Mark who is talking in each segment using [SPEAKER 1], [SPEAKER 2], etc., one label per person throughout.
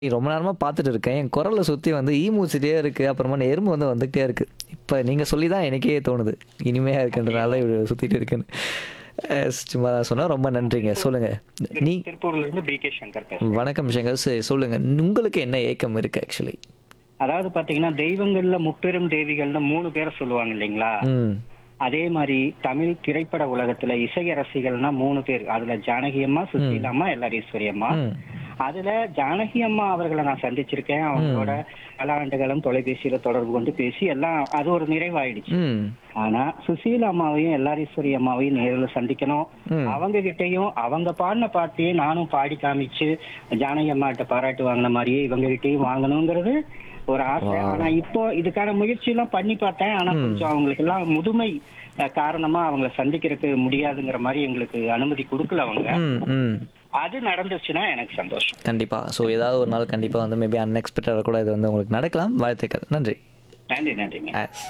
[SPEAKER 1] ரொம்ப நேரமா பார்த்துட்டு இருக்கேன். என் குரல சுத்தி வந்து ஈ மூச்சிட்டே இருக்கு. அப்புறமா எறும்பு வந்து வந்துகிட்டே இருக்கு. இப்ப நீங்க சொல்லி தான் எனக்கே தோணுது. இனிமையா இருக்குன்றனால இப்படி சுத்திட்டு இருக்குன்னு. அ சும்மா தான் சொன்னேன். ரொம்ப நன்றிங்க. சொல்லுங்க. நீ
[SPEAKER 2] திருப்பூர்ல இருந்து பி கே சங்கர் பேசுறேன்
[SPEAKER 1] வணக்கம் சங்கர். சரி சொல்லுங்க. உங்களுக்கு என்ன ஏக்கம் இருக்கு ஆக்சுவலி?
[SPEAKER 2] அதாவது பாத்தீங்கன்னா தெய்வங்கள்ல முப்பெரும் தேவிகள்னு மூணு பேரை சொல்லுவாங்க இல்லைங்களா
[SPEAKER 1] ம்.
[SPEAKER 2] அதே மாதிரி தமிழ் திரைப்பட உலகத்துல இசையரசிகள்னா மூணு பேர் அதுல ஜானகி அம்மா சுசீலா அம்மா எல்லாரீஸ்வரி அம்மா
[SPEAKER 1] ம்.
[SPEAKER 2] அதுல ஜானகி அம்மா அவர்களை நான் சந்திச்சிருக்கேன் அவங்களோட பல ஆண்டுகளும் தொலைபேசியில தொடர்பு கொண்டு பேசி எல்லாம் அது ஒரு நிறைவாயிடுச்சு
[SPEAKER 1] ம்.
[SPEAKER 2] ஆனா சுசீலா அம்மாவையும் எல்லாரீஸ்வரி அம்மாவையும் நேரில் சந்திக்கணும்
[SPEAKER 1] ம்.
[SPEAKER 2] அவங்க கிட்டயும் அவங்க பாடின பாட்டையே நானும் பாடி காமிச்சு ஜானகி அம்மாட்ட பாராட்டு வாங்கின மாதிரியே இவங்க கிட்டயும் வாங்கணுங்கிறது ஒரு ஆசை ஆனா இப்போ இதுக்கான முயற்சி எல்லாம் பண்ணி பார்த்தேன் ஆனா கொஞ்சம் அவங்களுக்கு எல்லாம் முதுமை அஹ், காரணமா அவங்கள சந்திக்கிறதுக்கு முடியாதுங்கிற மாதிரி எங்களுக்கு அனுமதி கொடுக்கல அவங்க
[SPEAKER 1] ம். ம்.
[SPEAKER 2] அது நடந்துச்சுன்னா எனக்கு சந்தோஷம்
[SPEAKER 1] கண்டிப்பா. ஸோ ஏதாவது ஒரு நாள் கண்டிப்பா வந்து மேபி அன்எக்ஸ்பெக்டடா கூட இது வந்து உங்களுக்கு நடக்கலாம். வாழ்த்துக்கள். நன்றி.
[SPEAKER 2] நன்றி நன்றிங்க
[SPEAKER 1] ஆஸ்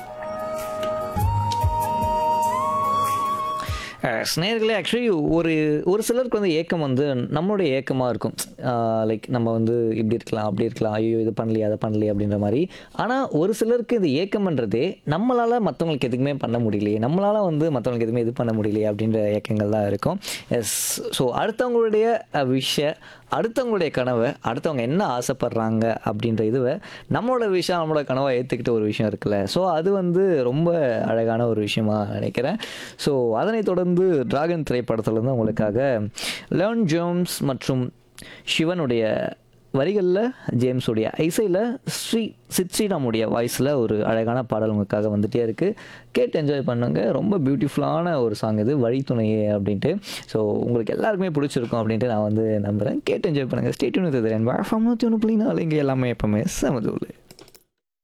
[SPEAKER 1] ஸ்னேர்களே ஆக்சுவலி ஒரு ஒரு சிலருக்கு வந்து ஏக்கம் வந்து நம்மளுடைய ஏக்கமாக இருக்கும் லைக் நம்ம வந்து இப்படி இருக்கலாம் அப்படி இருக்கலாம் ஐயோ இது பண்ணலையே அதை பண்ணலையே அப்படின்ற மாதிரி ஆனால் ஒரு சிலருக்கு இது ஏக்கம்ன்றதே நம்மளால் மற்றவங்களுக்கு எதுக்குமே பண்ண முடியலையே நம்மளால் வந்து மற்றவங்களுக்கு எதுவுமே இது பண்ண முடியலையே அப்படின்ற ஏக்கங்கள் தான் இருக்கும் எஸ் ஸோ அடுத்தவங்களுடைய விஷய அடுத்தவங்களுடைய கனவை அடுத்தவங்க என்ன ஆசைப்படுறாங்க அப்படின்ற இதுவை நம்மளோட விஷயம் நம்மளோட கனவை ஏற்றுக்கிட்ட ஒரு விஷயம் இருக்குல்ல ஸோ அது வந்து ரொம்ப அழகான ஒரு விஷயமா நினைக்கிறேன் ஸோ அதனைத் தொடர்ந்து டிராகன் திரைப்படத்துலேருந்து உங்களுக்காக லேர்ன் ஜோம்ஸ் மற்றும் சிவனுடைய வரிகளில் ஜேம்ஸுடைய இசையில் ஸ்ரீ சித் ஸ்ரீராமுடைய வாய்ஸில் ஒரு அழகான பாடல் உங்களுக்காக வந்துட்டே இருக்குது கேட்டு என்ஜாய் பண்ணுங்க ரொம்ப பியூட்டிஃபுல்லான ஒரு சாங் இது வழித்துணையே அப்படின்ட்டு ஸோ உங்களுக்கு எல்லாருக்குமே பிடிச்சிருக்கும் அப்படின்ட்டு நான் வந்து நம்புகிறேன் கேட்டு என்ஜாய் பண்ணுங்கள் ஸ்டேட்யூன் இது ஃப்ரம் நூற்றி ஒன்று புள்ளி நாலு இங்கே எல்லாமே எப்பவுமே சமதூள்